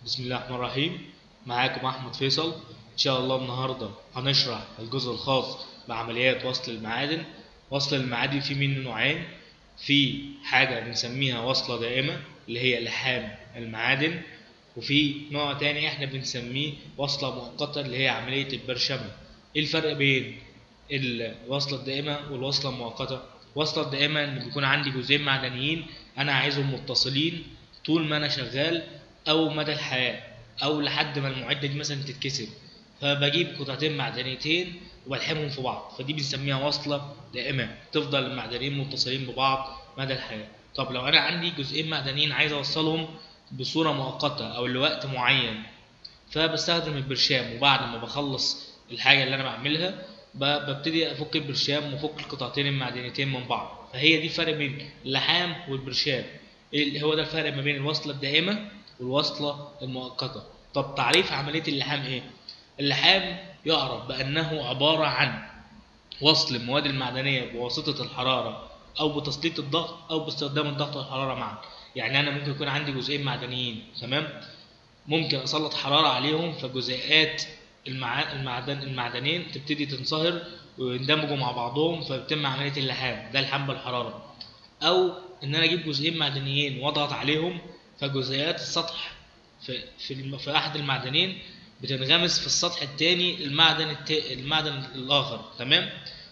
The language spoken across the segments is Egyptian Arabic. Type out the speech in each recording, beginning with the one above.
بسم الله الرحمن الرحيم معاكم احمد فيصل ان شاء الله النهارده هنشرح الجزء الخاص بعمليات وصل المعادن وصل المعادن في منه نوعين في حاجه بنسميها وصله دائمه اللي هي لحام المعادن وفي نوع تاني احنا بنسميه وصله مؤقته اللي هي عمليه البرشمه ايه الفرق بين الوصله الدائمه والوصله المؤقته الوصله الدائمه ان بيكون عندي جزئين معدنيين انا عايزهم متصلين طول ما انا شغال او مدى الحياه او لحد ما المعده دي مثلا تتكسر فبجيب قطعتين معدنيتين وبلحمهم في بعض فدي بنسميها وصله دائمه تفضل المعدنين متصلين ببعض مدى الحياه طب لو انا عندي جزئين معدنيين عايز اوصلهم بصوره مؤقته او لوقت معين فبستخدم البرشام وبعد ما بخلص الحاجه اللي انا بعملها ب- ببتدي افك البرشام وافك القطعتين المعدنيتين من بعض فهي دي الفرق بين اللحام والبرشام إيه اللي هو ده الفرق ما بين الوصله الدائمه والوصله المؤقته طب تعريف عمليه اللحام ايه اللحام يعرف بانه عباره عن وصل المواد المعدنيه بواسطه الحراره او بتسليط الضغط او باستخدام الضغط والحراره معا يعني انا ممكن يكون عندي جزئين معدنيين تمام ممكن اسلط حراره عليهم فجزيئات المع... المعدن المعدنين تبتدي تنصهر ويندمجوا مع بعضهم فبتتم عمليه اللحام ده اللحام بالحراره او ان انا اجيب جزئين معدنيين واضغط عليهم فجزيئات السطح في في, الم... في احد المعدنين بتنغمس في السطح الثاني المعدن الت... المعدن الاخر تمام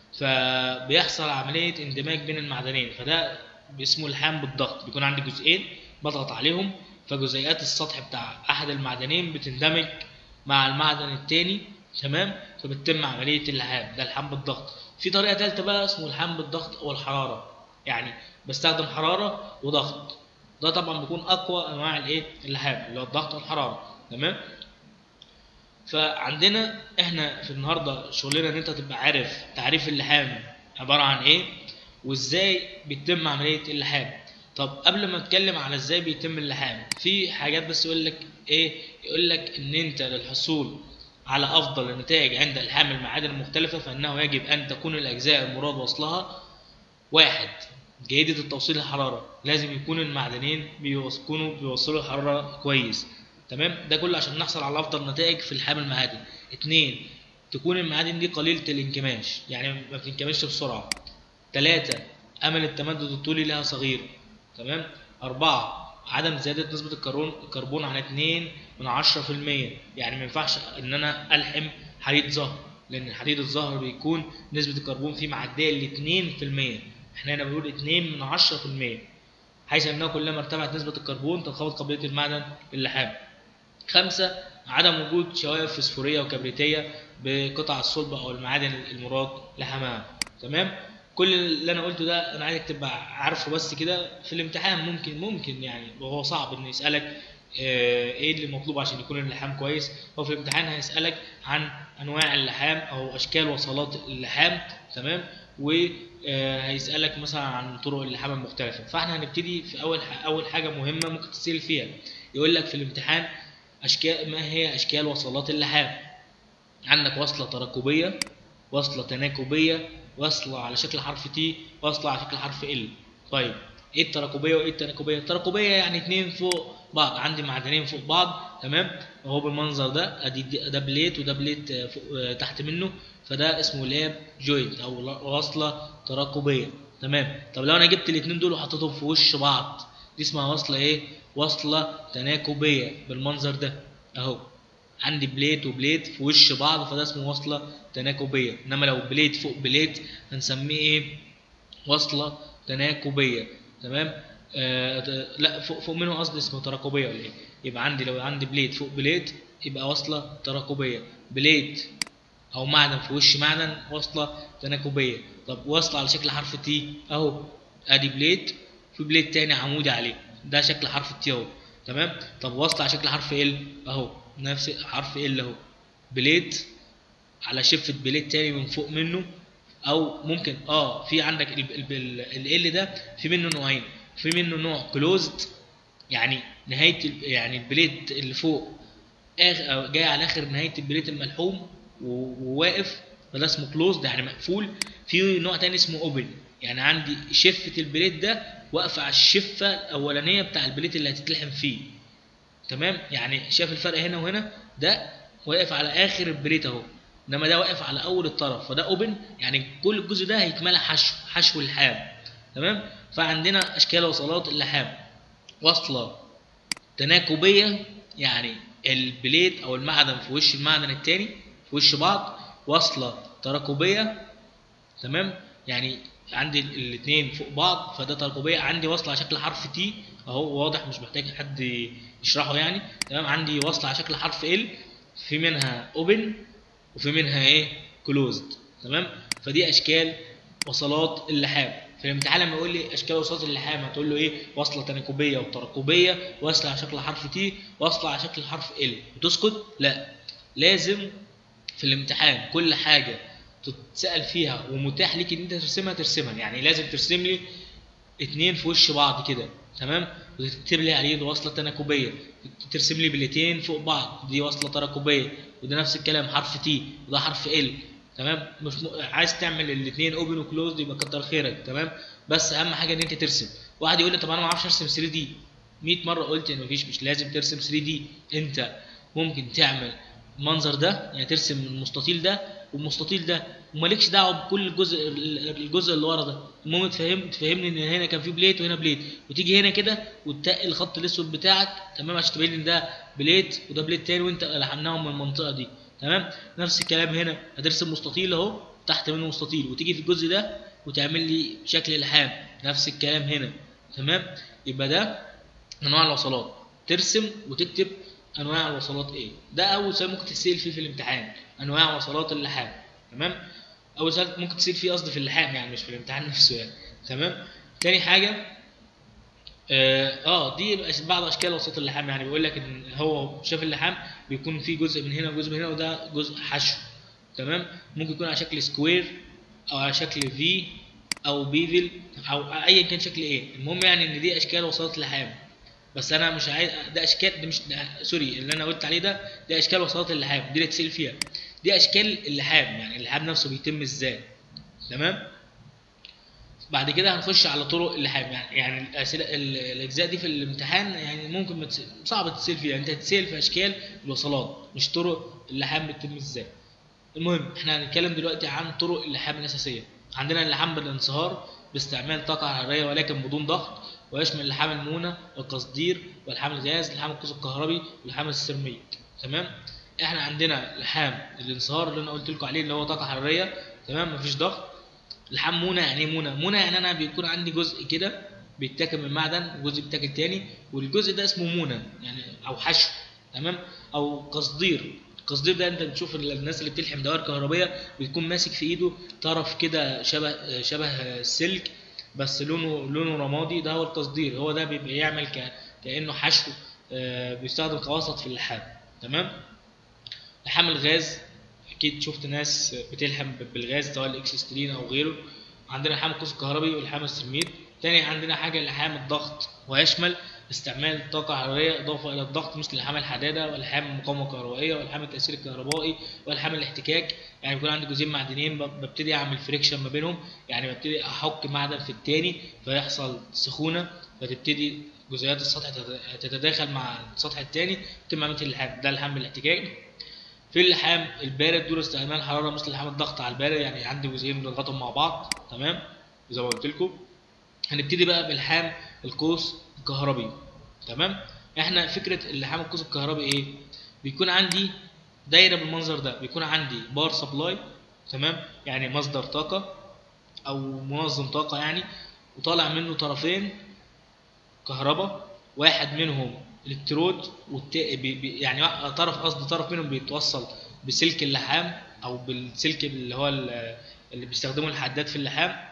فبيحصل عمليه اندماج بين المعدنين فده اسمه الحام بالضغط بيكون عندي جزئين بضغط عليهم فجزيئات السطح بتاع احد المعدنين بتندمج مع المعدن الثاني تمام فبتتم عمليه اللحام ده الحام بالضغط في طريقه ثالثه بقى اسمه الحام بالضغط او الحراره يعني بستخدم حراره وضغط ده طبعا بيكون اقوى انواع الايه اللحام اللي هو الضغط والحراره تمام فعندنا احنا في النهارده شغلنا ان انت تبقى عارف تعريف اللحام عباره عن ايه وازاي بيتم عمليه اللحام طب قبل ما اتكلم على ازاي بيتم اللحام في حاجات بس يقول لك ايه يقول لك ان انت للحصول على افضل النتائج عند الحام المعادن المختلفه فانه يجب ان تكون الاجزاء المراد وصلها واحد جيدة التوصيل الحرارة لازم يكون المعدنين بيكونوا بيوصلوا الحرارة كويس تمام ده كله عشان نحصل على افضل نتائج في الحام المعادن اتنين تكون المعادن دي قليلة الانكماش يعني ما بتنكمش بسرعة تلاتة امل التمدد الطولي لها صغير تمام أربعة عدم زيادة نسبة الكربون الكربون عن اتنين من عشرة في المية يعني ما ينفعش ان انا الحم حديد زهر لان الحديد الزهر بيكون نسبة الكربون فيه معدية لاتنين في المية احنا هنا بنقول اتنين من عشرة في المية حيث انه كلما ارتفعت نسبة الكربون تنخفض قابلية المعدن للحام خمسة عدم وجود شوائب فسفورية وكبريتية بقطع الصلبة أو المعادن المراد لحمها تمام كل اللي أنا قلته ده أنا عايزك تبقى عارفه بس كده في الامتحان ممكن ممكن يعني وهو صعب إن يسألك آه، إيه اللي مطلوب عشان يكون اللحام كويس هو في الامتحان هيسألك عن أنواع اللحام أو أشكال وصلات اللحام تمام وهيسألك مثلا عن طرق اللحام المختلفة فاحنا هنبتدي في أول ح- أول حاجة مهمة ممكن تسأل فيها يقول لك في الامتحان أشكال ما هي أشكال وصلات اللحام عندك وصلة ترقبية وصلة تناكبية وصلة على شكل حرف تي وصلة على شكل حرف ال طيب ايه الترقبية وايه التناكبية الترقبية يعني اتنين فوق بعض عندي معدنين فوق بعض تمام اهو بالمنظر ده ادي دي- ده بليت وده بليت آه، فوق آه، تحت منه فده اسمه لاب جوينت او ل- وصلة ترقبية تمام طب لو انا جبت الاتنين دول وحطيتهم في وش بعض دي اسمها وصلة ايه وصلة تناكبية بالمنظر ده اهو عندي بليت وبليت في وش بعض فده اسمه وصلة تناكبية انما لو بليت فوق بليت هنسميه ايه وصلة تناكبية تمام آه ت- لا فوق فوق منه قصدي اسمه تراكبية ولا ايه يبقى عندي لو عندي بليت فوق بليت يبقى وصلة تراكبية بليت او معدن في وش معدن وصلة تناكبية طب وصلة على شكل حرف تي اهو ادي بليت في بليت تاني عمودي عليه ده شكل حرف التي اهو تمام طب وصلة على شكل حرف ال اهو نفس حرف ال اهو بليت على شفة بليت تاني من فوق منه او ممكن اه في عندك ال ال ده في منه نوعين في منه نوع كلوزد يعني نهايه ال- يعني البليت اللي فوق آخر أو جاي على اخر نهايه البليت الملحوم و- وواقف فده اسمه كلوزد يعني مقفول في نوع تاني اسمه اوبن يعني عندي شفه البليت ده واقفه على الشفه الاولانيه بتاع البليت اللي هتتلحم فيه تمام يعني شايف الفرق هنا وهنا ده واقف على اخر البليت اهو انما ده واقف على اول الطرف فده اوبن يعني كل الجزء ده هيتملى حشو حشو اللحام تمام فعندنا اشكال وصلات اللحام واصله تناكبيه يعني البليت او المعدن في وش المعدن التاني في وش بعض واصله تراكبيه تمام يعني عندي الاثنين فوق بعض فده تراكبيه عندي واصله على شكل حرف تي اهو واضح مش محتاج حد يشرحه يعني تمام عندي واصله على شكل حرف ال في منها اوبن وفي منها ايه كلوزد تمام فدي اشكال وصلات اللحام في الامتحان لما يقول لي اشكال وصلات اللحام هتقول له ايه وصله تناكبيه وترقبيه واصله على شكل حرف تي واصله على شكل حرف ال وتسكت لا لازم في الامتحان كل حاجه تتسال فيها ومتاح ليك ان انت ترسمها ترسمها يعني لازم ترسم لي اتنين في وش بعض كده تمام وتكتب لي عليه ده وصله تناكبيه ترسم لي بليتين فوق بعض دي وصله تراكبيه وده نفس الكلام حرف تي وده حرف ال تمام مش م... عايز تعمل الاثنين اوبن وكلوز يبقى كتر خيرك تمام بس اهم حاجه ان انت ترسم واحد يقول لي طب انا ما اعرفش ارسم 3 دي 100 مره قلت ان مفيش مش لازم ترسم 3 دي انت ممكن تعمل المنظر ده يعني ترسم المستطيل ده والمستطيل ده ومالكش دعوه بكل الجزء الجزء اللي ورا ده المهم تفهم تفهمني ان هنا كان في بليت وهنا بليت وتيجي هنا كده وتتقل الخط الاسود بتاعك تمام عشان تبين ان ده بليت وده بليت تاني وانت لحمناهم من المنطقه دي تمام نفس الكلام هنا هترسم مستطيل اهو تحت منه مستطيل وتيجي في الجزء ده وتعمل لي شكل الحام نفس الكلام هنا تمام يبقى ده انواع الوصلات ترسم وتكتب انواع الوصلات ايه ده اول سؤال ممكن تسال فيه في الامتحان انواع وصلات اللحام تمام اول سؤال ممكن تسال فيه قصدي في اللحام يعني مش في الامتحان نفسه يعني تمام تاني حاجه اه آه، دي بعض اشكال وسط اللحام يعني بيقول لك ان هو شاف اللحام بيكون فيه جزء من هنا وجزء من هنا وده جزء حشو تمام ممكن يكون على شكل سكوير او على شكل في او بيفل او ايا كان شكل ايه المهم يعني ان دي اشكال وسط اللحام بس انا مش عايز ده اشكال ده مش ده سوري اللي انا قلت عليه ده ده اشكال وسط اللحام دي اللي تسال فيها دي اشكال اللحام يعني اللحام نفسه بيتم ازاي تمام بعد كده هنخش على طرق اللحام يعني يعني الاسئله ال- الاجزاء دي في الامتحان يعني ممكن ما تس- صعب تسال فيها انت هتسال في اشكال الوصلات مش طرق اللحام بتتم ازاي المهم احنا هنتكلم دلوقتي عن طرق اللحام الاساسيه عندنا اللحام بالانصهار باستعمال طاقه حراريه ولكن بدون ضغط ويشمل لحام المونه والقصدير والحام الغاز لحام القوس الكهربي واللحام السرمية تمام احنا عندنا لحام الانصهار اللي انا قلت لكم عليه اللي هو طاقه حراريه تمام مفيش ضغط لحام منى يعني ايه منى منى يعني انا بيكون عندي جزء كده بيتاكل من معدن وجزء بيتاكل تاني والجزء ده اسمه منى يعني او حشو تمام او قصدير القصدير ده انت بتشوف ال- الناس اللي بتلحم دوائر كهربيه بيكون ماسك في ايده طرف كده شبه شبه السلك بس لونه لونه رمادي ده هو القصدير هو ده بيبقى يعمل ك... كانه حشو آه، بيستخدم كوسط في اللحام تمام لحام الغاز اكيد شفت ناس بتلحم بالغاز سواء الاكسسترين او غيره عندنا لحام القوس الكهربي واللحام السرميد تاني عندنا حاجه لحام الضغط ويشمل استعمال طاقة حرارية إضافة إلى الضغط مثل لحام الحدادة واللحام المقاومة الكهربائية واللحام التأثير الكهربائي واللحام الاحتكاك يعني بيكون عندي جزئين معدنيين ب- ببتدي أعمل فريكشن ما بينهم يعني ببتدي أحك معدن في التاني فيحصل سخونة فتبتدي جزيئات السطح تت- تتداخل مع السطح التاني تتم عملية اللحام ده اللحام الاحتكاك في اللحام البارد دون استعمال الحراره مثل لحام الضغط على البارد يعني عندي جزئين بنضغطهم مع بعض تمام زي ما قلت لكم هنبتدي بقى بالحام القوس الكهربي تمام احنا فكره اللحام القوس الكهربي ايه بيكون عندي دايره بالمنظر ده بيكون عندي بار سبلاي تمام يعني مصدر طاقه او منظم طاقه يعني وطالع منه طرفين كهرباء واحد منهم الكترود والت... بي... بي... يعني وا- طرف قصدي طرف منهم بيتوصل بسلك اللحام او بالسلك اللي هو ال- اللي بيستخدمه الحداد في اللحام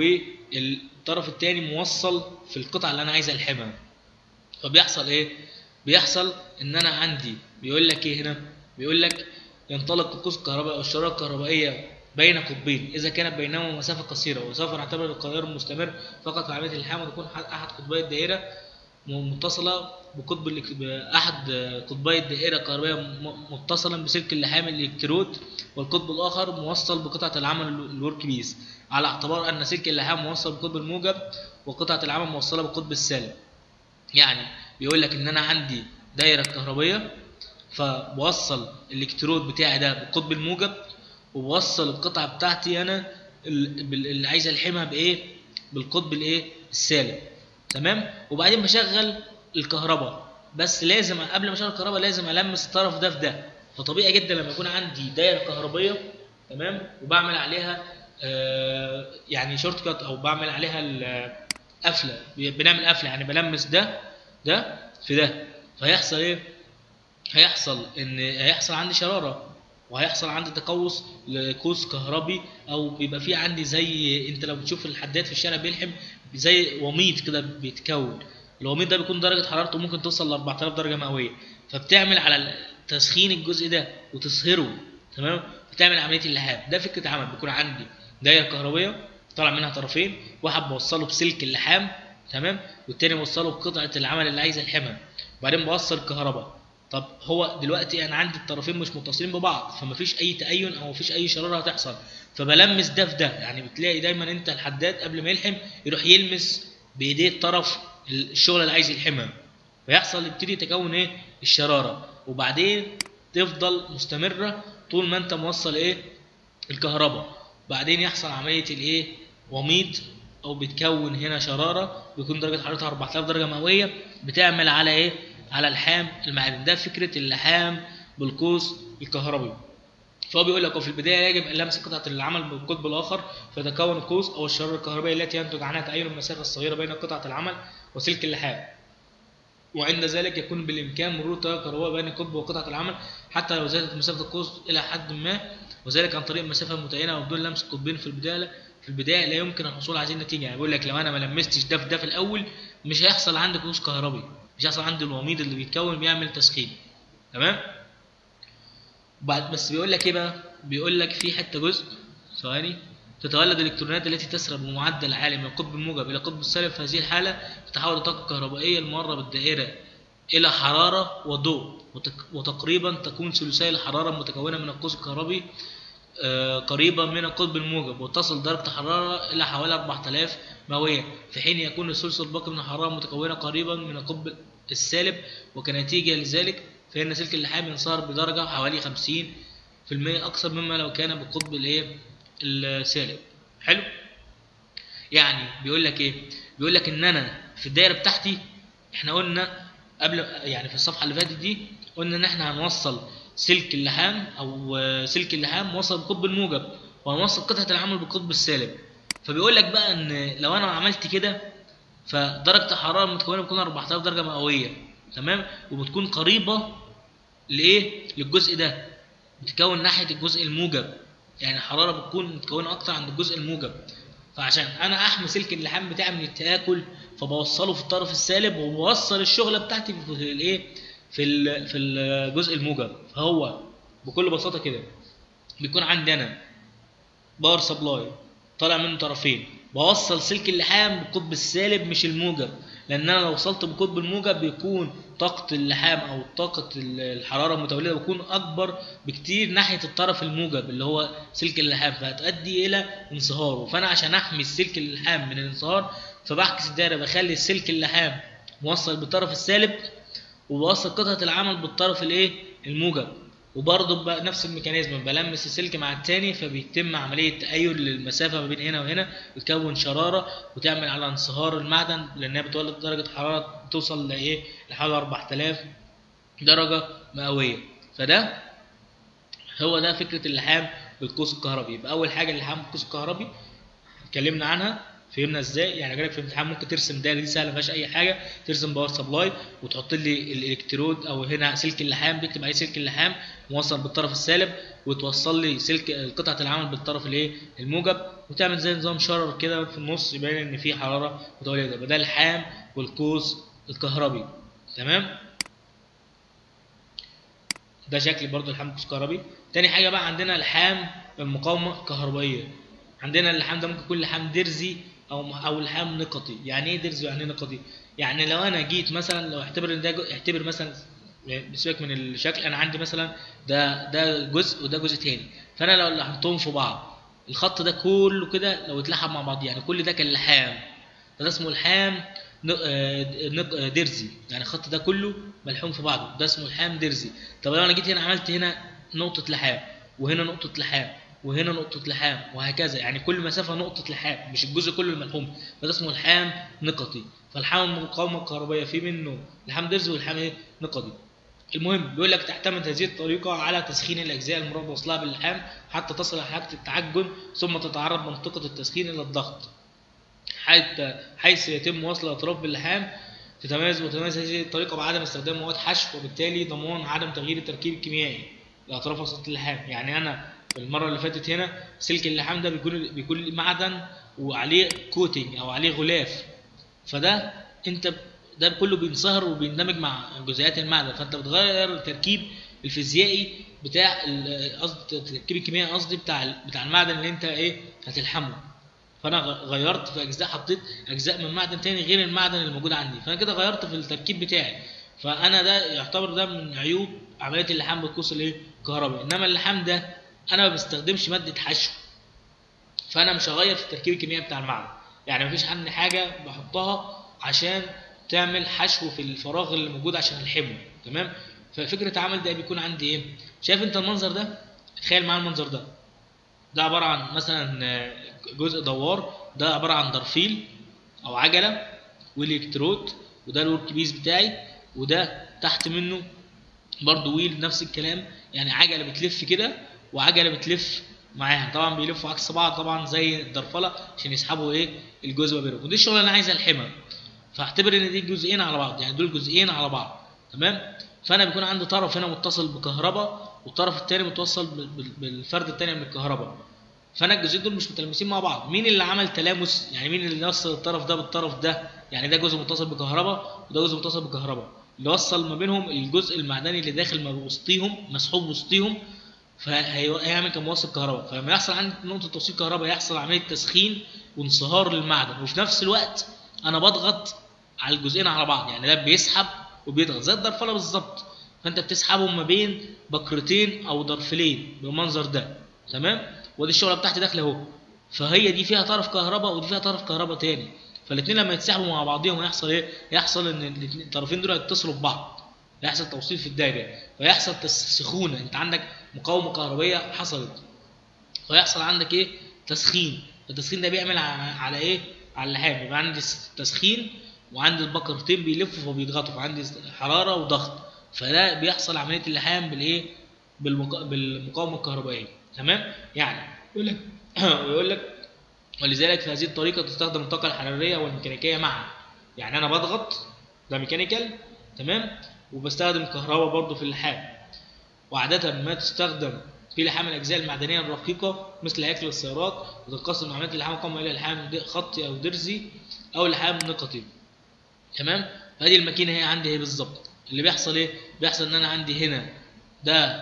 والطرف الثاني موصل في القطعه اللي انا عايز الحمها فبيحصل ايه بيحصل ان انا عندي بيقول لك ايه هنا بيقول لك ينطلق القوس الكهربائي او الشراره الكهربائيه بين قطبين اذا كانت بينهما مسافه قصيره وسوف نعتبر التيار المستمر فقط في عمليه اللحام وتكون احد قطبي الدائره متصله بقطب الإك- باحد قطبي الدائره الكهربائيه م- متصلا بسلك اللحام الالكترود والقطب الاخر موصل بقطعه العمل ال- الورك بيس على اعتبار ان سلك اللحام موصل بقطب الموجب وقطعه العمل موصله بالقطب السالب يعني بيقول لك ان انا عندي دايره كهربيه فبوصل الالكترود بتاعي ده بالقطب الموجب وبوصل القطعه بتاعتي انا ال- بال- اللي عايز الحمها بايه بالقطب الايه السالب تمام وبعدين بشغل الكهرباء بس لازم قبل ما اشغل الكهرباء لازم المس الطرف ده في ده فطبيعي جدا لما يكون عندي دايره كهربيه تمام وبعمل عليها آه يعني شورت كات او بعمل عليها ال- قفله بنعمل قفله يعني بلمس ده ده في ده فيحصل ايه هيحصل ان هيحصل عندي شراره وهيحصل عندي تقوس لقوس كهربي او بيبقى في عندي زي انت لو بتشوف الحداد في الشارع بيلحم زي وميض كده بيتكون الوميض ده بيكون درجه حرارته ممكن توصل ل 4000 درجه مئويه فبتعمل على تسخين الجزء ده وتصهره تمام بتعمل عمليه اللحام ده فكره عمل بيكون عندي دايره كهربيه طالع منها طرفين واحد بوصله بسلك اللحام تمام والتاني بوصله بقطعه العمل اللي عايز الحمها وبعدين بوصل كهرباء طب هو دلوقتي انا عندي الطرفين مش متصلين ببعض فمفيش اي تأين او مفيش اي شراره هتحصل فبلمس ده في ده يعني بتلاقي دايما انت الحداد قبل ما يلحم يروح يلمس بايديه الطرف الشغل اللي عايز يلحمها فيحصل يبتدي تكون ايه الشراره وبعدين تفضل مستمره طول ما انت موصل ايه الكهرباء بعدين يحصل عمليه الايه وميض او بتكون هنا شراره بيكون درجه حرارتها 4000 درجه مئويه بتعمل على ايه على لحام المعادن ده فكره اللحام بالقوس الكهربي فهو بيقول لك وفي البدايه يجب ان لمس قطعه العمل بالقطب الاخر فيتكون القوس او الشراره الكهربائيه التي ينتج عنها تأين المسافه الصغيره بين قطعه العمل وسلك اللحام وعند ذلك يكون بالامكان مرور تيار كهربائي بين القطب وقطعه العمل حتى لو زادت مسافه القوس الى حد ما وذلك عن طريق المسافه المتعينه وبدون لمس القطبين في البدايه في البدايه لا يمكن الحصول على هذه النتيجه يعني بيقول لك لو انا ما لمستش ده في ده في الاول مش هيحصل عندي قوس كهربي مش هيحصل عندي الوميض اللي بيتكون بيعمل تسخين تمام بعد بس بيقول لك ايه بقى بيقول لك في حته جزء ثواني تتولد الالكترونات التي تسرب بمعدل عالي من القطب الموجب الى القطب السالب في هذه الحاله تتحول الطاقه الكهربائيه المره بالدائره الى حراره وضوء وتك- وتقريبا تكون ثلثي الحراره المتكونه من القوس الكهربي آه، قريبة من القطب الموجب وتصل درجة الحرارة إلى حوالي 4000 مئوية في حين يكون الثلث الباقي من الحرارة متكونة قريبا من القطب السالب وكنتيجة لذلك فإن سلك اللحام ينصهر بدرجة حوالي 50% أكثر مما لو كان بالقطب الإيه السالب حلو يعني بيقول لك إيه بيقول لك إن أنا في الدايرة بتاعتي إحنا قلنا قبل يعني في الصفحة اللي فاتت دي قلنا إن إحنا هنوصل سلك اللحام او آه، سلك اللحام وصل بالقطب الموجب وهنوصل قطعه العمل بالقطب السالب فبيقول لك بقى ان لو انا عملت كده فدرجه الحراره المتكونه بتكون 4000 درجه مئويه تمام وبتكون قريبه لايه للجزء ده بتكون ناحيه الجزء الموجب يعني الحراره بتكون متكونه اكتر عند الجزء الموجب فعشان انا احمي سلك اللحام بتاعي من التاكل فبوصله في الطرف السالب وبوصل الشغله بتاعتي في الايه في ال- في الجزء الموجب فهو بكل بساطه كده بيكون عندي انا باور سبلاي طالع منه طرفين بوصل سلك اللحام بالقطب السالب مش الموجب لان انا لو وصلت بالقطب الموجب بيكون طاقه اللحام او طاقه ال- الحراره المتولده بتكون اكبر بكتير ناحيه الطرف الموجب اللي هو سلك اللحام فهتؤدي الى انصهاره فانا عشان احمي السلك اللحام من الانصهار فبعكس الدايره بخلي السلك اللحام موصل بالطرف السالب وبوصل قطعه العمل بالطرف الايه الموجب وبرضه بقى نفس الميكانيزم بلمس السلك مع التاني فبيتم عمليه تأيل للمسافه ما بين هنا وهنا بتكون شراره وتعمل على انصهار المعدن لانها بتولد درجه حراره توصل لايه لحوالي 4000 درجه مئويه فده هو ده فكره اللحام بالقوس الكهربي يبقى اول حاجه اللحام بالقوس الكهربي اتكلمنا عنها فهمنا ازاي يعني جالك في الامتحان ممكن ترسم دايره دي سهله ما فيهاش اي حاجه ترسم باور سبلاي وتحط لي الالكترود او هنا سلك اللحام بيكتب عليه سلك اللحام موصل بالطرف السالب وتوصل لي سلك قطعه العمل بالطرف الايه الموجب وتعمل زي نظام شرر كده في النص يبين ان في حراره متولده يبقى ده اللحام والقوس الكهربي تمام ده شكل برضو اللحام بالقوس الكهربي تاني حاجه بقى عندنا لحام المقاومه الكهربائيه عندنا اللحام ده ممكن يكون لحام درزي او او لحام نقطي يعني ايه درزي ويعني ايه نقطي يعني لو انا جيت مثلا لو اعتبر ان ده جو- اعتبر مثلا بسيبك من الشكل انا عندي مثلا ده ده جزء وده جزء تاني فانا لو لحمتهم في بعض الخط ده كله كده لو اتلحم مع بعض يعني كل ده كان لحام فده اسمه لحام ن- آه، نق- آه، درزي يعني الخط ده كله ملحوم في بعضه ده اسمه لحام درزي طب لو انا جيت هنا عملت هنا نقطه لحام وهنا نقطه لحام وهنا نقطة لحام وهكذا يعني كل مسافة نقطة لحام مش الجزء كله الملحوم فده اسمه لحام نقطي فالحام المقاومة الكهربائية في منه لحام درزي واللحام ايه نقطي المهم بيقول لك تعتمد هذه الطريقة على تسخين الأجزاء المراد وصلها باللحام حتى تصل إلى حالة التعجن ثم تتعرض منطقة التسخين إلى الضغط حيث حيث يتم وصل الأطراف باللحام تتميز وتتميز هذه الطريقة بعدم استخدام مواد حشو وبالتالي ضمان عدم تغيير التركيب الكيميائي لأطراف وسط اللحام يعني أنا في المرة اللي فاتت هنا سلك اللحام ده بيكون بيكون معدن وعليه كوتنج أو عليه غلاف فده انت ده كله بينصهر وبيندمج مع جزيئات المعدن فانت بتغير التركيب الفيزيائي بتاع ال- قصدي التركيب الكيميائي قصدي بتاع ال- بتاع المعدن اللي انت ايه هتلحمه فانا غ- غيرت في اجزاء حطيت اجزاء من معدن تاني غير المعدن الموجود عندي فانا كده غيرت في التركيب بتاعي فانا ده يعتبر ده من عيوب عمليه اللحام بالقوس الايه الكهربائي انما اللحام ده انا ما بستخدمش ماده حشو فانا مش هغير في التركيب الكيميائي بتاع المعدن يعني مفيش عندي حاجه بحطها عشان تعمل حشو في الفراغ اللي موجود عشان الحمه تمام ففكره عمل ده بيكون عندي ايه شايف انت المنظر ده تخيل معايا المنظر ده ده عباره عن مثلا آه، جزء دوار ده عباره عن درفيل او عجله والكترود وده الورك بيس بتاعي وده تحت منه برضه ويل نفس الكلام يعني عجله بتلف كده وعجله بتلف معاها طبعا بيلفوا عكس بعض طبعا زي الدرفله عشان يسحبوا ايه الجزء ما بينهم ودي الشغله اللي انا عايز الحمها فاعتبر ان دي جزئين على بعض يعني دول جزئين على بعض تمام فانا بيكون عندي طرف هنا متصل بكهرباء والطرف الثاني متوصل بال- بال- بالفرد الثاني من الكهرباء فانا الجزئين دول مش متلامسين مع بعض مين اللي عمل تلامس يعني مين اللي وصل الطرف ده بالطرف ده يعني ده جزء متصل بكهرباء وده جزء متصل بكهرباء اللي وصل ما بينهم الجزء المعدني اللي داخل ما وسطيهم مسحوب وسطيهم فهيعمل كموصل كهرباء فلما يحصل عندي نقطه توصيل كهرباء يحصل عمليه تسخين وانصهار للمعدن وفي نفس الوقت انا بضغط على الجزئين على بعض يعني ده بيسحب وبيضغط زي الدرفله بالظبط فانت بتسحبهم ما بين بكرتين او درفلين بالمنظر ده تمام ودي الشغله بتاعتي داخله اهو فهي دي فيها طرف كهرباء ودي فيها طرف كهرباء تاني فالاثنين لما يتسحبوا مع بعضهم هيحصل ايه يحصل ان الاتنين- الطرفين دول هيتصلوا ببعض يحصل توصيل في الدايره ويحصل تس- سخونه انت عندك مقاومه كهربائيه حصلت فيحصل عندك ايه تسخين التسخين ده بيعمل على, على ايه على اللحام يبقى عندي س- تسخين وعندي البكرتين بيلفوا فبيضغطوا فعندي حراره وضغط فده بيحصل عمليه اللحام بالايه بالمقا... بالمقاومه الكهربائيه تمام يعني يقول لك ويقول لك ولذلك في هذه الطريقه تستخدم الطاقه الحراريه والميكانيكيه معا يعني انا بضغط ده ميكانيكال تمام وبستخدم كهرباء برضو في اللحام وعادة ما تستخدم في لحام الأجزاء المعدنية الرقيقة مثل هياكل السيارات وتنقسم عملية اللحام القومي إلى لحام د- خطي أو درزي أو لحام نقطي تمام فهذه الماكينة هي عندي ايه بالظبط اللي بيحصل ايه بيحصل ان انا عندي هنا ده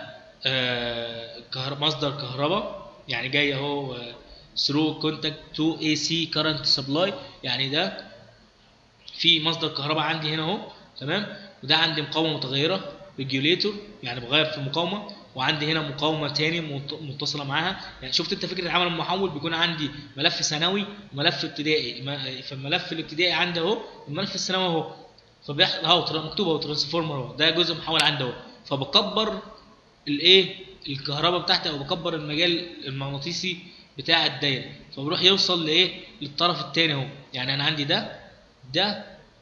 آه كهر... مصدر كهرباء يعني جاي اهو ثرو كونتاكت تو اي سي كارنت سبلاي يعني ده في مصدر كهرباء عندي هنا اهو تمام وده عندي مقاومه متغيره ريجوليتور يعني بغير في المقاومه وعندي هنا مقاومه تاني مت- متصله معاها يعني شفت انت فكره عمل المحول بيكون عندي ملف ثانوي وملف ابتدائي ما- فالملف الابتدائي عندي اهو والملف الثانوي اهو فبيحصل اهو ترا- مكتوب اهو ترانسفورمر اهو ده جزء محول عندي اهو فبكبر الايه الكهرباء بتاعتي او بكبر المجال المغناطيسي بتاع الدايره فبيروح يوصل لايه للطرف الثاني اهو يعني انا عندي ده ده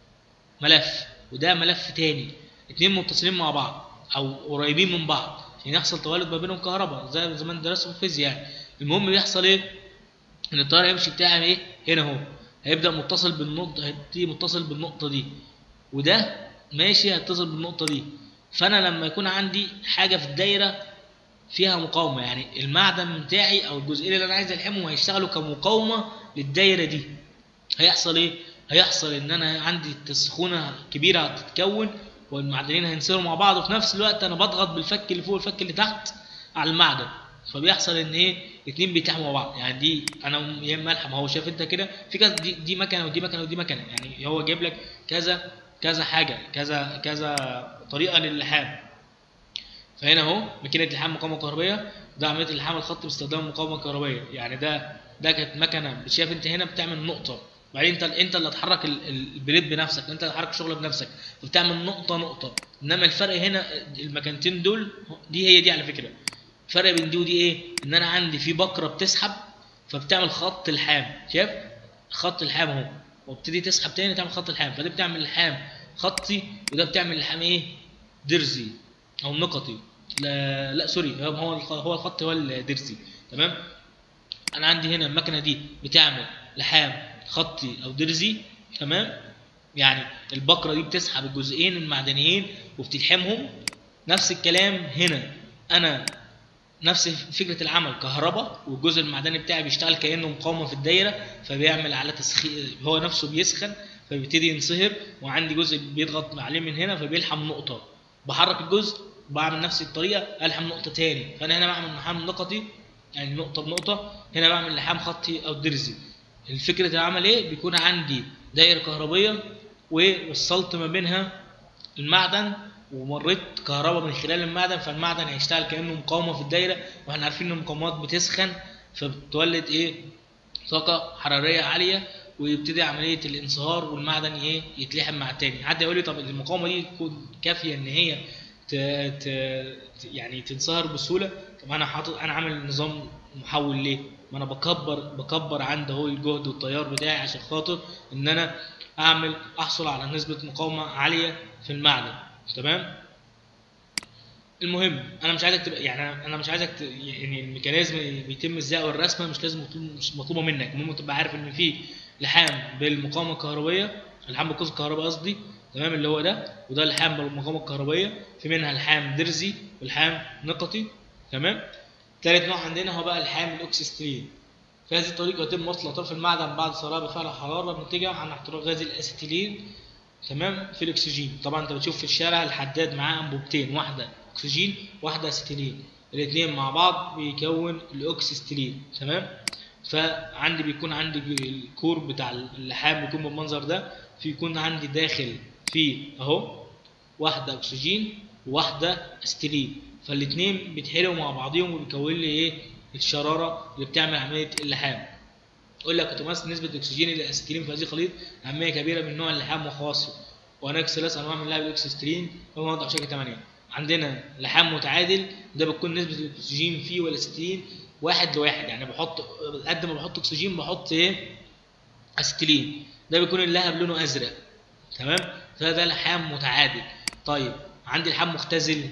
ملف وده ملف تاني اتنين متصلين مع بعض او قريبين من بعض عشان يحصل توالد ما بينهم كهرباء زي زمان درسوا في الفيزياء يعني المهم بيحصل ايه ان التيار هيمشي بتاعي ايه هنا اهو هيبدا متصل بالنقطه هيبتدي متصل بالنقطه دي وده ماشي هيتصل بالنقطه دي فانا لما يكون عندي حاجه في الدايره فيها مقاومه يعني المعدن بتاعي او الجزئين اللي انا عايز الحمهم هيشتغلوا كمقاومه للدايره دي هيحصل ايه هيحصل ان انا عندي تسخونه كبيره هتتكون والمعدنين هينصهروا مع بعض وفي نفس الوقت انا بضغط بالفك اللي فوق والفك اللي تحت على المعدن فبيحصل ان ايه اتنين بيتحموا مع بعض يعني دي انا يا اما الحم هو شايف انت كده في كذا دي, دي مكنه ودي مكنه ودي مكنه يعني هو جايب لك كذا كذا حاجه كذا كذا طريقه للحام فهنا اهو ماكينه لحام مقاومه كهربائيه ده عمليه اللحام الخط باستخدام مقاومه كهربائيه يعني ده ده كانت مكنه شايف انت هنا بتعمل نقطه وبعدين انت انت اللي هتحرك ال- ال- البليد بنفسك انت اللي هتحرك الشغل بنفسك فبتعمل نقطه نقطه انما الفرق هنا المكانتين دول دي هي دي على فكره الفرق بين دي ودي ايه ان انا عندي في بكره بتسحب فبتعمل خط الحام شايف خط الحام اهو وابتدي تسحب تاني تعمل خط الحام فده بتعمل الحام خطي وده بتعمل الحام ايه درزي او نقطي لا لا سوري هو هو الخ- هو الخط هو الدرزي تمام انا عندي هنا المكنه دي بتعمل لحام خطي او درزي تمام يعني البكره دي بتسحب الجزئين المعدنيين وبتلحمهم نفس الكلام هنا انا نفس فكره العمل كهرباء والجزء المعدني بتاعي بيشتغل كانه مقاومه في الدايره فبيعمل على تسخين هو نفسه بيسخن فبيبتدي ينصهر وعندي جزء بيضغط عليه من هنا فبيلحم نقطه بحرك الجزء بعمل نفس الطريقه الحم نقطه تاني فانا هنا بعمل لحام نقطي يعني نقطه بنقطه هنا بعمل لحام خطي او درزي الفكره العمل ايه بيكون عندي دايره كهربيه ووصلت ما بينها المعدن ومريت كهرباء من خلال المعدن فالمعدن هيشتغل كانه مقاومه في الدايره واحنا عارفين ان المقاومات بتسخن فبتولد ايه طاقه حراريه عاليه ويبتدي عمليه الانصهار والمعدن ايه يتلحم مع التاني حد يقول لي طب المقاومه دي تكون كافيه ان هي ت... ت... ت- يعني تنصهر بسهوله طب انا حاطط انا عامل نظام محول ليه ما انا بكبر بكبر عند اهو الجهد والتيار بتاعي عشان خاطر ان انا اعمل احصل على نسبه مقاومه عاليه في المعدن تمام المهم انا مش عايزك تبقى يعني انا مش عايزك ت... يعني الميكانيزم بيتم ازاي او الرسمه مش لازم مطلوب مش مطلوبه منك المهم تبقى عارف ان في لحام بالمقاومه الكهربيه لحام بالقوس الكهربائي قصدي تمام اللي هو ده وده لحام بالمقاومه الكهربيه في منها لحام درزي والحام نقطي تمام ثالث نوع عندنا هو بقى الحام الاوكسسترين في هذه الطريقه يتم وصل اطراف المعدن بعد صراع بفعل الحراره الناتجه عن احتراق غاز الاسيتيلين تمام في الاكسجين طبعا انت بتشوف في الشارع الحداد معاه انبوبتين واحده اكسجين واحده اسيتيلين الاثنين مع بعض بيكون الاوكسسترين تمام فعندي بيكون عندي الكور بتاع اللحام بيكون بالمنظر ده في يكون عندي داخل فيه اهو واحده اكسجين وواحده استيلين فالاثنين بيتحلوا مع بعضهم وبيكون لي ايه الشراره اللي بتعمل عمليه اللحام يقول لك تمثل نسبه الاكسجين الى الاسيتيلين في هذه الخليط اهميه كبيره من نوع اللحام وخواصه وهناك ثلاث انواع من لعب الاكسسترين هو موضع بشكل 8 عندنا لحام متعادل ده بتكون نسبه الاكسجين فيه والاسيتيلين واحد لواحد يعني بحط قد ما بحط اكسجين بحط ايه اسيتيلين ده بيكون اللهب لونه ازرق تمام فده لحام متعادل طيب عندي لحام مختزل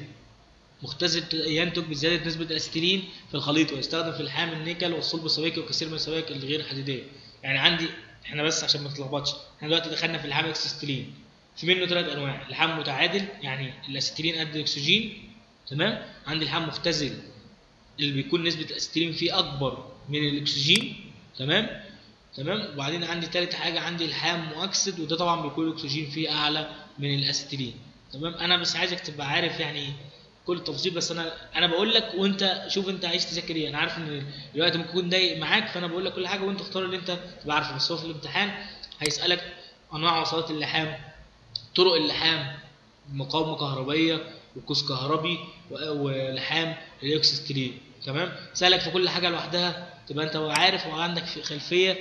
مختزل ينتج بزياده نسبه الاسيتيلين في الخليط ويستخدم في لحام النيكل والصلب السويقي وكثير من السوائل الغير حديديه يعني عندي احنا بس عشان ما تتلخبطش احنا دلوقتي دخلنا في اللحام الاكسستيلين في منه ثلاث انواع لحام متعادل يعني الاسيتيلين قد الاكسجين تمام عندي لحام مختزل اللي بيكون نسبه الاسيتيلين فيه اكبر من الاكسجين تمام تمام وبعدين عندي ثالث حاجه عندي لحام مؤكسد وده طبعا بيكون الاكسجين فيه اعلى من الاسيتيلين تمام انا بس عايزك تبقى عارف يعني كل التفاصيل بس انا انا بقول لك وانت شوف انت عايز تذاكر ايه انا عارف ان الوقت ممكن يكون ضايق معاك فانا بقول لك كل حاجه وانت اختار اللي انت تبقى عارفه بس هو في الامتحان هيسالك انواع وصلات اللحام طرق اللحام مقاومه كهربيه وقوس كهربي و- ولحام الاكسسترين تمام سالك في كل حاجه لوحدها تبقى انت عارف وعندك في خلفيه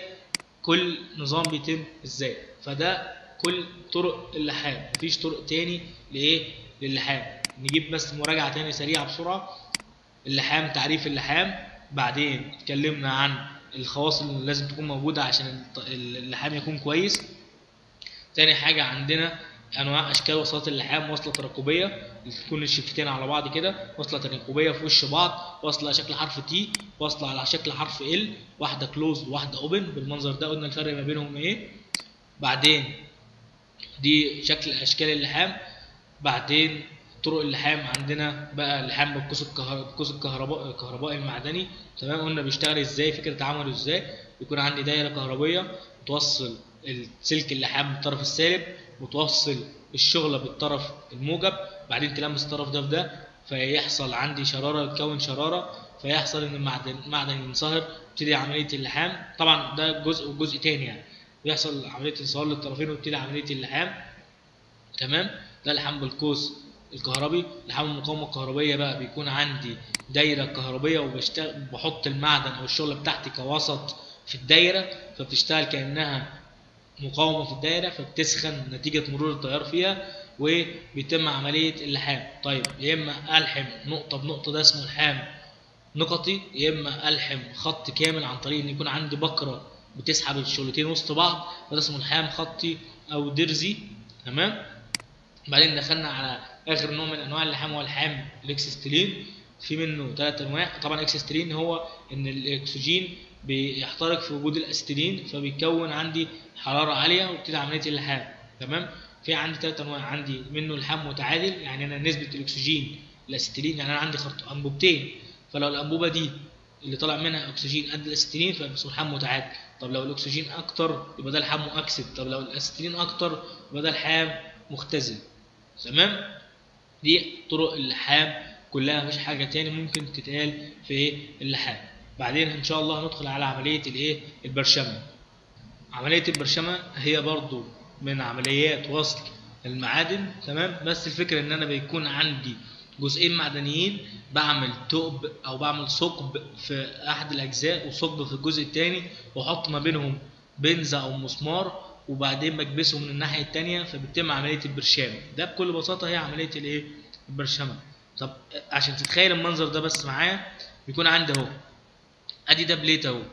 كل نظام بيتم ازاي فده كل طرق اللحام مفيش طرق تاني لايه للحام نجيب بس مراجعه تاني سريعه بسرعه اللحام تعريف اللحام بعدين اتكلمنا عن الخواص اللي لازم تكون موجوده عشان الط- اللحام يكون كويس تاني حاجة عندنا أنواع أشكال وصلات اللحام وصلة ترقبية اللي تكون الشفتين على بعض كده وصلة ترقبية في وش بعض وصلة على شكل حرف تي وصلة على شكل حرف ال واحدة كلوز وواحدة اوبن بالمنظر ده قلنا الفرق ما بينهم ايه بعدين دي شكل أشكال اللحام بعدين طرق اللحام عندنا بقى اللحام بالقوس الكهر- بالقوس الكهرباء الكهربائي المعدني تمام قلنا بيشتغل ازاي فكره عمله ازاي بيكون عندي دايره كهربيه توصل السلك اللحام بالطرف السالب وتوصل الشغله بالطرف الموجب بعدين تلمس الطرف ده في ده فيحصل عندي شراره تكون شراره فيحصل ان المعدن المعدن ينصهر تبتدي عمليه اللحام طبعا ده جزء وجزء تاني يعني بيحصل عمليه انصهار للطرفين وتبتدي عمليه اللحام تمام ده لحام بالقوس الكهربي لحام المقاومه الكهربيه بقى بيكون عندي دايره كهربيه وبشتغل بحط المعدن او الشغله بتاعتي كوسط في الدايره فبتشتغل كانها مقاومه في الدايره فبتسخن نتيجه مرور التيار فيها وبيتم عمليه اللحام طيب يا اما الحم نقطه بنقطه ده اسمه لحام نقطي يا اما الحم خط كامل عن طريق ان يكون عندي بكره بتسحب الشغلتين وسط بعض فده اسمه لحام خطي او درزي تمام بعدين دخلنا على اخر نوع من انواع اللحام هو اللحام الاكسستلين في منه ثلاث انواع طبعا الاكسستلين هو ان الاكسجين بيحترق في وجود الاستلين فبيكون عندي حراره عاليه وبتبتدي عمليه اللحام تمام في عندي ثلاث انواع عندي منه لحام متعادل يعني انا نسبه الاكسجين الاستلين يعني انا عندي خرط انبوبتين فلو الانبوبه دي اللي طالع منها اكسجين قد الاستلين فيبقى اسمه لحام متعادل طب لو الاكسجين اكتر يبقى ده لحام مؤكسد طب لو الاستلين اكتر يبقى ده لحام مختزل تمام دي طرق اللحام كلها مفيش حاجه تاني ممكن تتقال في اللحام بعدين ان شاء الله هندخل على عمليه الايه البرشمه عمليه البرشمه هي برضو من عمليات وصل المعادن تمام بس الفكره ان انا بيكون عندي جزئين معدنيين بعمل ثقب او بعمل ثقب في احد الاجزاء وثقب في الجزء الثاني واحط ما بينهم بنزة او مسمار وبعدين بكبسه من الناحيه الثانيه فبتتم عمليه البرشام ده بكل بساطه هي عمليه الايه البرشمه طب عشان تتخيل المنظر ده بس معايا بيكون عندي اهو ادي ده بليت اهو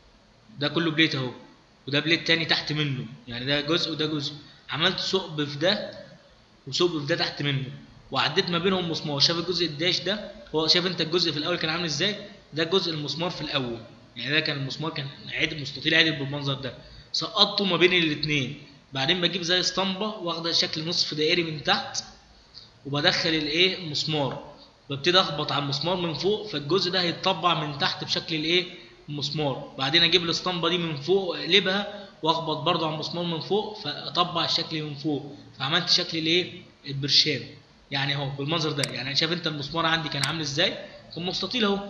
ده كله بليت اهو وده بليت تاني تحت منه يعني ده جزء وده جزء عملت ثقب في ده وثقب في ده تحت منه وعديت ما بينهم مسمار شاف الجزء الداش ده هو شاف انت الجزء في الاول كان عامل ازاي ده جزء المسمار في الاول يعني ده كان المسمار كان عادل مستطيل عادل بالمنظر ده سقطته ما بين الاثنين بعدين بجيب زي اسطمبه واخده شكل نصف دائري من تحت وبدخل الايه المسمار ببتدي اخبط على المسمار من فوق فالجزء ده هيتطبع من تحت بشكل الايه المسمار بعدين اجيب الاسطمبه دي من فوق واقلبها واخبط برضه على المسمار من فوق فاطبع الشكل من فوق فعملت شكل الايه البرشام يعني اهو بالمنظر ده يعني شايف انت المسمار عندي كان عامل ازاي كان مستطيل اهو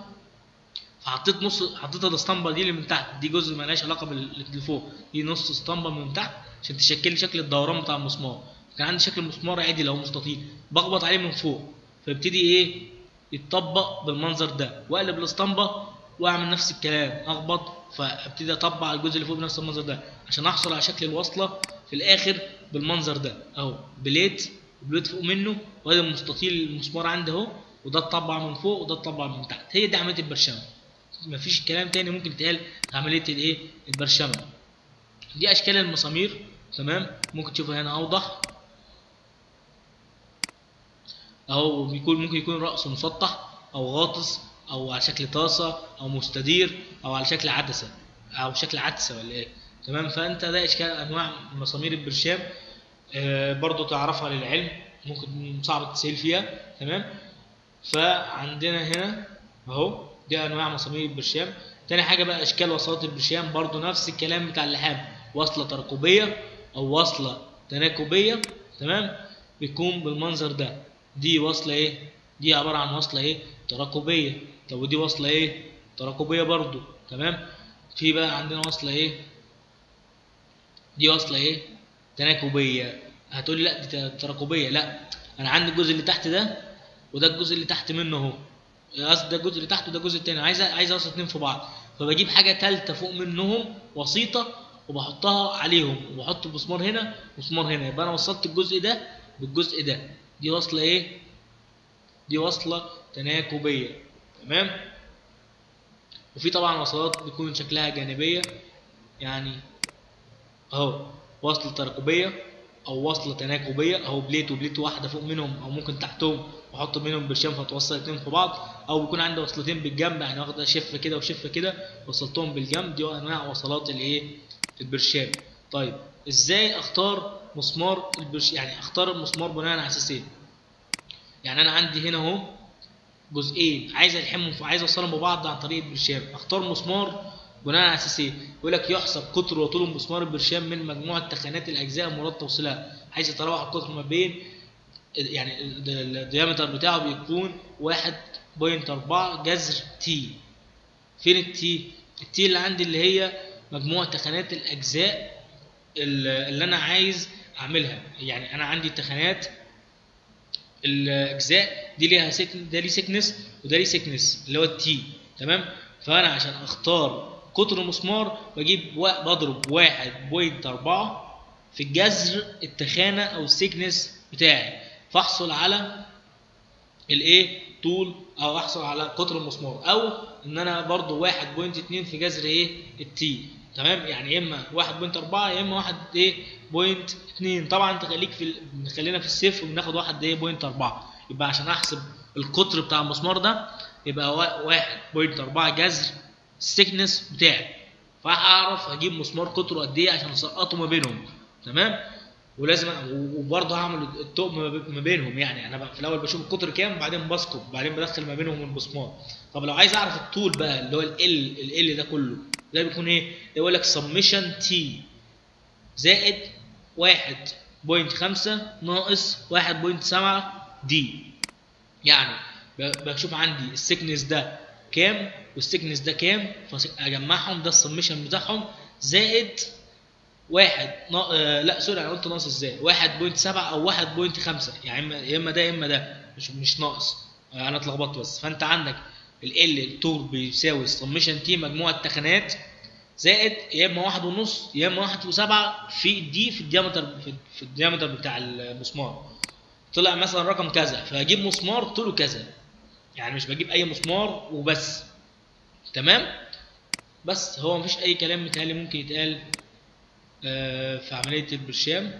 فحطيت نص حطيت الاسطمبه دي اللي من تحت دي جزء مالهاش علاقه باللي فوق دي نص اسطمبه من تحت عشان تشكل لي شكل الدوران بتاع المسمار كان عندي شكل المسمار عادي لو مستطيل بخبط عليه من فوق فيبتدي ايه يتطبق بالمنظر ده واقلب الاسطمبه واعمل نفس الكلام اخبط فابتدي اطبق الجزء اللي فوق بنفس المنظر ده عشان احصل على شكل الوصله في الاخر بالمنظر ده اهو بليت وبليت فوق منه وادي المستطيل المسمار عندي اهو وده اتطبع من فوق وده اتطبع من تحت هي دي عمليه البرشمه مفيش كلام تاني ممكن يتقال في عمليه الايه البرشمه دي اشكال المسامير تمام ممكن تشوفوا هنا اوضح اهو بيكون ممكن يكون رأسه مسطح او غاطس او على شكل طاسه او مستدير او على شكل عدسه او شكل عدسه ولا ايه تمام فانت ده اشكال انواع مسامير البرشام آه برضو تعرفها للعلم ممكن صعب تسهل فيها تمام فعندنا هنا اهو دي انواع مسامير البرشام تاني حاجه بقى اشكال وصلات البرشام برضو نفس الكلام بتاع اللحام وصله ترقبيه او وصله تناكبيه تمام بيكون بالمنظر ده دي وصله ايه دي عباره عن وصله ايه تراكبيه طب ودي وصله ايه تراكبيه برضو تمام في بقى عندنا وصله ايه دي وصله ايه تناكبيه هتقول لي لا دي تراكبيه لا انا عندي الجزء اللي تحت ده وده الجزء اللي تحت منه اهو قصدي ده الجزء اللي تحت وده الجزء التاني عايز عايز اوصل اتنين في بعض فبجيب حاجه ثالثه فوق منهم وسيطه وبحطها عليهم وبحط مسمار هنا مسمار هنا يبقى انا وصلت الجزء ده بالجزء ده دي وصله ايه دي وصله تناكبيه تمام وفي طبعا وصلات بيكون شكلها جانبيه يعني اهو وصله ترقبيه او وصله تناكبيه اهو بليت وبليت واحده فوق منهم او ممكن تحتهم واحط منهم برشام فتوصل اتنين في بعض او بيكون عندي وصلتين بالجنب يعني واخده شفه كده وشفه كده وصلتهم بالجنب دي انواع وصلات الايه البرشام طيب ازاي اختار مسمار البرش يعني اختار المسمار بناء على اساس ايه يعني انا عندي هنا اهو جزئين عايز الحمهم عايز اوصلهم ببعض عن طريق البرشام اختار مسمار بناء على اساس ايه يقول لك يحسب قطر وطول مسمار البرشام من مجموعه تخانات الاجزاء المراد توصيلها حيث يتراوح القطر ما بين يعني الديامتر بتاعه بيكون 1.4 جذر تي فين التي التي اللي عندي اللي هي مجموع تخانات الاجزاء اللي انا عايز اعملها يعني انا عندي تخانات الاجزاء دي ليها سكن ده ليه سكنس وده ليه سكنس اللي هو التي تمام فانا عشان اختار قطر المسمار بجيب بضرب 1.4 في الجذر التخانه او السيكنس بتاعي فاحصل على الايه طول او احصل على قطر المسمار او ان انا برضو 1.2 في جذر ايه التي تمام يعني يا اما 1.4 يا اما 1 ايه بوينت 2 طبعا تخليك في ال- خلينا في الصفر وبناخد 1 ايه بوينت 4 يبقى عشان احسب القطر بتاع المسمار ده يبقى وا- 1.4 جذر السكنس بتاعي فهعرف اجيب مسمار قطره قد ايه عشان اسقطه ما بينهم تمام ولازم وبرضه هعمل التقم ما بي- ما بينهم يعني انا بقى في الاول بشوف القطر كام بعدين بسكب بعدين بدخل ما بينهم المسمار طب لو عايز اعرف الطول بقى اللي هو ال ال ده كله ده بيكون ايه ده يقول لك سمشن تي زائد 1.5 ناقص 1.7 دي يعني ب- بشوف عندي السكنس ده كام والسكنس ده كام فاجمعهم ده السمشن بتاعهم زائد واحد نا... آه لا سوري انا قلت ناقص ازاي 1.7 او 1.5 يعني اما يا اما ده يا اما ده مش مش ناقص آه انا اتلخبطت بس فانت عندك ال ال الطول بيساوي السمشن تي مجموع التخانات زائد يا اما واحد ونص يا اما واحد وسبعة في دي في الديامتر في, في الديامتر بتاع المسمار طلع مثلا رقم كذا فاجيب مسمار طوله كذا يعني مش بجيب اي مسمار وبس تمام بس هو مفيش اي كلام متهيألي ممكن يتقال آه، في عملية البرشام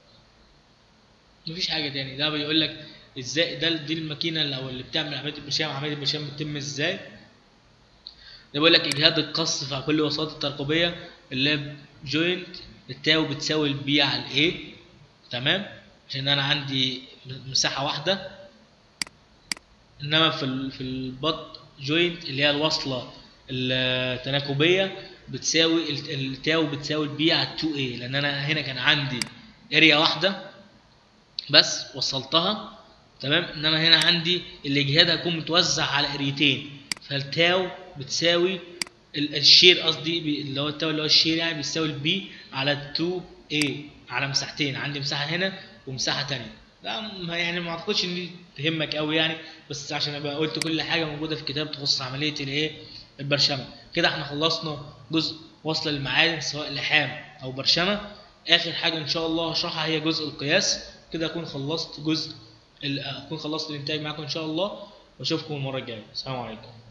مفيش حاجة تاني ده بيقول لك ازاي ده دي الماكينة اللي او اللي بتعمل عملية البرشام عملية البرشام بتتم ازاي ده بيقول لك اجهاد القص في كل الوسائط الترقبية اللي جوينت التاو بتساوي البي على الايه تمام عشان انا عندي مساحة واحدة انما في ال في البط جوينت اللي هي الوصله التناكبيه بتساوي ال- التاو بتساوي البي على 2 a لان انا هنا كان عندي اريا واحده بس وصلتها تمام انما هنا عندي الاجهاد هيكون متوزع على اريتين فالتاو بتساوي ال- الشير قصدي بي- اللي هو التاو اللي هو الشير يعني بيساوي البي على 2 a على مساحتين عندي مساحه هنا ومساحه تانية لا ما يعني ما اعتقدش ان دي تهمك قوي يعني بس عشان ابقى قلت كل حاجه موجوده في الكتاب تخص عمليه الايه البرشمه كده احنا خلصنا جزء وصل المعادن سواء لحام او برشمه اخر حاجه ان شاء الله هشرحها هي جزء القياس كده اكون خلصت جزء ال- اكون خلصت الانتاج معاكم ان شاء الله واشوفكم المره الجايه السلام عليكم